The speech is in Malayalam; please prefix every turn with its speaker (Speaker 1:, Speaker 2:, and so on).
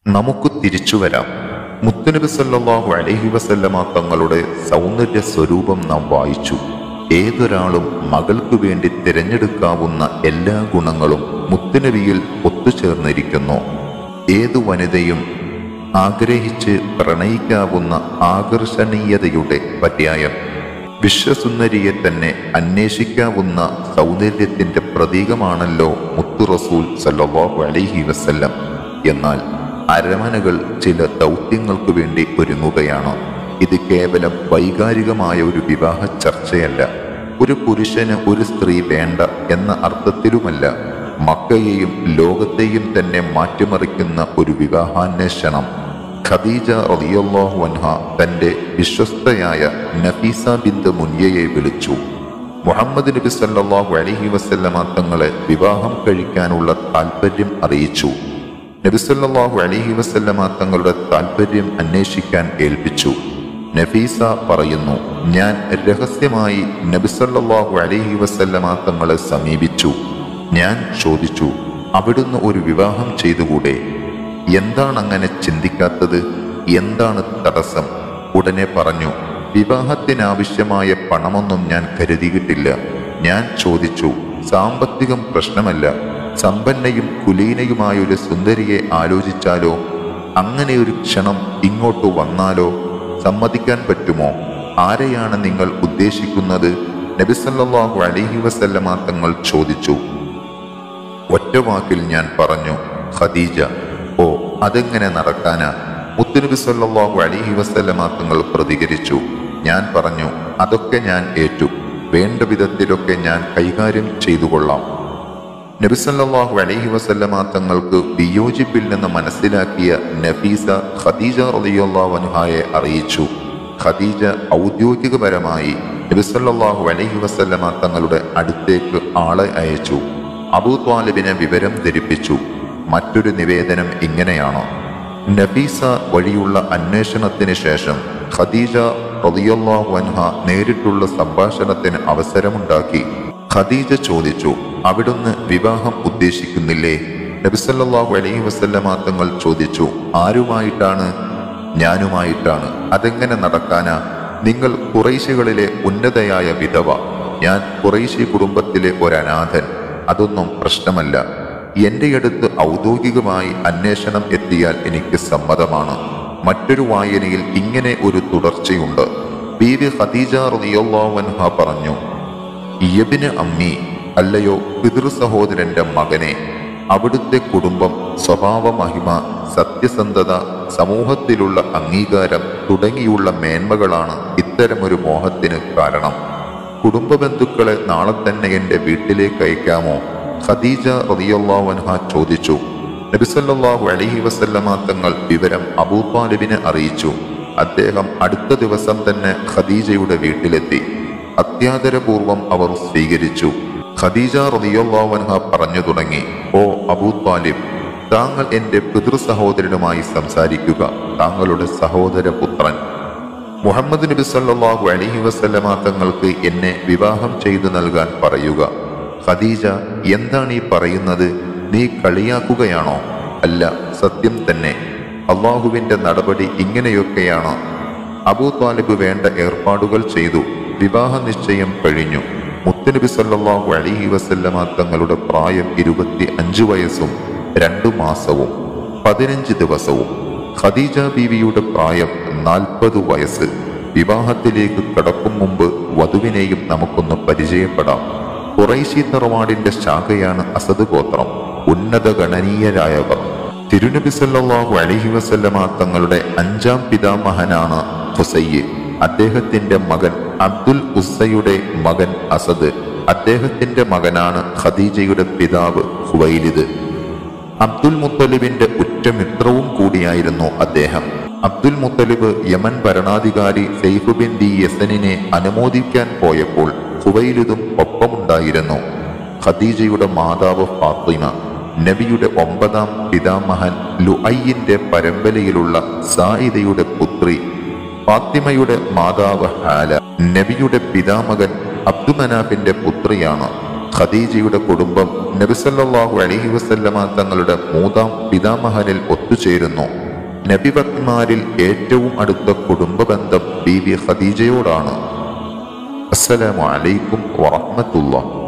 Speaker 1: നമുക്ക് തിരിച്ചു വരാം മുത്തുനബി സല്ലല്ലാഹു അലൈഹി വസല്ലമ തങ്ങളുടെ സൗന്ദര്യ സ്വരൂപം നാം വായിച്ചു ഏതൊരാളും മകൾക്കു വേണ്ടി തിരഞ്ഞെടുക്കാവുന്ന എല്ലാ ഗുണങ്ങളും മുത്തുനബിയിൽ ഒത്തുചേർന്നിരിക്കുന്നു ഏതു വനിതയും ആഗ്രഹിച്ച് പ്രണയിക്കാവുന്ന ആകർഷണീയതയുടെ പര്യായം വിശ്വസുന്ദരിയെ തന്നെ അന്വേഷിക്കാവുന്ന സൗന്ദര്യത്തിന്റെ പ്രതീകമാണല്ലോ മുത്തു റസൂൽ സല്ലല്ലാഹു അലൈഹി വസല്ലം എന്നാൽ അരമനകൾ ചില ദൗത്യങ്ങൾക്കു വേണ്ടി ഒരുങ്ങുകയാണ് ഇത് കേവലം വൈകാരികമായ ഒരു വിവാഹ ചർച്ചയല്ല ഒരു പുരുഷന് ഒരു സ്ത്രീ വേണ്ട എന്ന അർത്ഥത്തിലുമല്ല മക്കയെയും ലോകത്തെയും തന്നെ മാറ്റിമറിക്കുന്ന ഒരു വിവാഹാന്വേഷണം ഖദീജ റളിയല്ലാഹു അൻഹ തന്റെ വിശ്വസ്തയായ നഫീസ ബിന്ദു മുൻയയെ വിളിച്ചു മുഹമ്മദ് നബി സല്ലല്ലാഹു അലൈഹി വസല്ലമ തങ്ങളെ വിവാഹം കഴിക്കാനുള്ള താല്പര്യം അറിയിച്ചു നബി സല്ലല്ലാഹു അലൈഹി വസല്ലമ തങ്ങളുടെ താല്പര്യം അന്വേഷിക്കാൻ ഏൽപ്പിച്ചു നഫീസ പറയുന്നു ഞാൻ രഹസ്യമായി നബി സല്ലല്ലാഹു അലൈഹി വസല്ലമ തങ്ങളെ സമീപിച്ചു ഞാൻ ചോദിച്ചു അവിടുന്ന് ഒരു വിവാഹം ചെയ്തുകൂടെ എന്താണ് അങ്ങനെ ചിന്തിക്കാത്തത് എന്താണ് തടസ്സം ഉടനെ പറഞ്ഞു വിവാഹത്തിനാവശ്യമായ പണമൊന്നും ഞാൻ കരുതിയിട്ടില്ല ഞാൻ ചോദിച്ചു സാമ്പത്തികം പ്രശ്നമല്ല സമ്പന്നയും കുലീനയുമായ ഒരു സുന്ദരിയെ ആലോചിച്ചാലോ അങ്ങനെ ഒരു ക്ഷണം ഇങ്ങോട്ട് വന്നാലോ സമ്മതിക്കാൻ പറ്റുമോ ആരെയാണ് നിങ്ങൾ ഉദ്ദേശിക്കുന്നത് നബിസല്ലാഹു അലിഹി വസല്ലമ തങ്ങൾ ചോദിച്ചു ഒറ്റ വാക്കിൽ ഞാൻ പറഞ്ഞു ഖദീജ ഓ അതെങ്ങനെ നടക്കാനാ മുത്തുനബി സല്ലല്ലാഹു അലൈഹി വസല്ലമ തങ്ങൾ പ്രതികരിച്ചു ഞാൻ പറഞ്ഞു അതൊക്കെ ഞാൻ ഏറ്റു വേണ്ട വിധത്തിലൊക്കെ ഞാൻ കൈകാര്യം ചെയ്തു കൊള്ളാം നബി സല്ലല്ലാഹു അലൈഹി വസല്ലമ തങ്ങൾക്ക് വിയോജിപ്പില്ലെന്ന് മനസ്സിലാക്കിയ നഫീസ ഖദീജ റളിയല്ലാഹു അൻഹായെ അറിയിച്ചു ഖദീജ ഔദ്യോഗികപരമായി നബി സല്ലല്ലാഹു അലൈഹി വസല്ലമ തങ്ങളുടെ അടുത്തേക്ക് ആളെ അയച്ചു അബൂ ത്വാലിബിനെ വിവരം ധരിപ്പിച്ചു മറ്റൊരു നിവേദനം ഇങ്ങനെയാണ് നഫീസ വഴിയുള്ള അന്വേഷണത്തിന് ശേഷം ഖദീജ റളിയല്ലാഹു അൻഹ നേരിട്ടുള്ള സംഭാഷണത്തിന് അവസരമുണ്ടാക്കി ഖദീജ ചോദിച്ചു അവിടുന്ന് വിവാഹം ഉദ്ദേശിക്കുന്നില്ലേ നബിസല്ലാഹു അലൈഹി വസല്ലമ തങ്ങൾ ചോദിച്ചു ആരുമായിട്ടാണ് ഞാനുമായിട്ടാണ് അതെങ്ങനെ നടക്കാനാ നിങ്ങൾ കുറൈശികളിലെ ഉന്നതയായ വിധവ ഞാൻ കുറൈശി കുടുംബത്തിലെ ഒരനാഥൻ അതൊന്നും പ്രശ്നമല്ല എന്റെ അടുത്ത് ഔദ്യോഗികമായി അന്വേഷണം എത്തിയാൽ എനിക്ക് സമ്മതമാണ് മറ്റൊരു വായനയിൽ ഇങ്ങനെ ഒരു തുടർച്ചയുണ്ട് ബീവി ഖദീജ റളിയല്ലാഹു അൻഹ പറഞ്ഞു യബിന് അമ്മി അല്ലയോ പിതൃ സഹോദരന്റെ മകനെ അവിടുത്തെ കുടുംബം സ്വഭാവ മഹിമ സത്യസന്ധത സമൂഹത്തിലുള്ള അംഗീകാരം തുടങ്ങിയുള്ള മേന്മകളാണ് ഇത്തരമൊരു മോഹത്തിന് കാരണം കുടുംബ ബന്ധുക്കളെ നാളെ തന്നെ എൻ്റെ വീട്ടിലേക്ക് അയക്കാമോ ഖദീജ റളിയല്ലാഹു അൻഹ ചോദിച്ചു നബിസല്ലാഹു അലൈഹി വസല്ലമ തങ്ങൾ വിവരം അബൂ താലിബിനെ അറിയിച്ചു അദ്ദേഹം അടുത്ത ദിവസം തന്നെ ഖദീജയുടെ വീട്ടിലെത്തി അത്യാദരപൂർവം അവർ സ്വീകരിച്ചു ഖദീജ റളിയല്ലാഹു അൻഹ പറഞ്ഞു തുടങ്ങി ഓ അബൂ താലിബ് താങ്കൾ എൻ്റെ പിതൃ സഹോദരനുമായി സംസാരിക്കുക താങ്കളുടെ സഹോദര പുത്രൻ മുഹമ്മദ് നബി സല്ലല്ലാഹു അലൈഹി വസല്ലമ തങ്ങൾക്ക് എന്നെ വിവാഹം ചെയ്തു നൽകാൻ പറയുക ഖദീജ എന്താണ് ഈ പറയുന്നത് നീ കളിയാക്കുകയാണോ അല്ല സത്യം തന്നെ അള്ളാഹുവിന്റെ നടപടി ഇങ്ങനെയൊക്കെയാണ് അബൂ താലിബ് വേണ്ട ഏർപ്പാടുകൾ ചെയ്തു വിവാഹ നിശ്ചയം കഴിഞ്ഞു മുത്തുനബി സല്ലല്ലാഹു അലൈഹി വസല്ലമ തങ്ങളുടെ പ്രായം ഇരുപത്തി അഞ്ച് വയസ്സും രണ്ടു മാസവും പതിനഞ്ച് ദിവസവും ഖദീജ ബീവിയുടെ പ്രായം നാൽപ്പത് വയസ്സ് വിവാഹത്തിലേക്ക് കടക്കും മുമ്പ് വധുവിനെയും നമുക്കൊന്ന് പരിചയപ്പെടാം ഖുറൈശി തറവാടിന്റെ ശാഖയാണ് അസദ് ഗോത്രം ഉന്നത ഗണനീയരായവർ തിരുനബി സല്ലല്ലാഹു അലൈഹി വസല്ലമ തങ്ങളുടെ അഞ്ചാം പിതാമഹനാണ് ഹുസയ്യ് അദ്ദേഹത്തിന്റെ മകൻ അബ്ദുൽ ഉസ്സയുടെ മകൻ അസദ് അദ്ദേഹത്തിന്റെ മകനാണ് ഖദീജയുടെ പിതാവ് ഹുവൈലിദ് അബ്ദുൽ മുത്തലിബിന്റെ ഉറ്റമിത്രവും കൂടിയായിരുന്നു അദ്ദേഹം അബ്ദുൽ മുത്തലിബ് യമൻ ഭരണാധികാരി സെയ്ഫ് ബിൻ ദി യസനിനെ അനുമോദിക്കാൻ പോയപ്പോൾ ഹുവൈലിദും ഒപ്പമുണ്ടായിരുന്നു ഖദീജയുടെ മാതാവ് ഫാത്തിമ നബിയുടെ ഒമ്പതാം പിതാമഹൻ ലുഐന്റെ പരമ്പരയിലുള്ള സായിദയുടെ പുത്രി ഫാത്തിമയുടെ മാതാവ് ഹാല നബിയുടെ പിതാമകൻ അബ്ദുമനാഫിന്റെ പുത്രിയാണ് ഖദീജയുടെ കുടുംബം നബിസല്ലാഹു അലഹി വസല്ലമ തങ്ങളുടെ മൂന്നാം പിതാമഹനിൽ ഒത്തുചേരുന്നു നബിഭക്തിമാരിൽ ഏറ്റവും അടുത്ത കുടുംബ ബന്ധം ബീവി ഖദീജയോടാണ് അസ്സലാമു അലൈക്കും വറഹ്മത്തുള്ളാഹി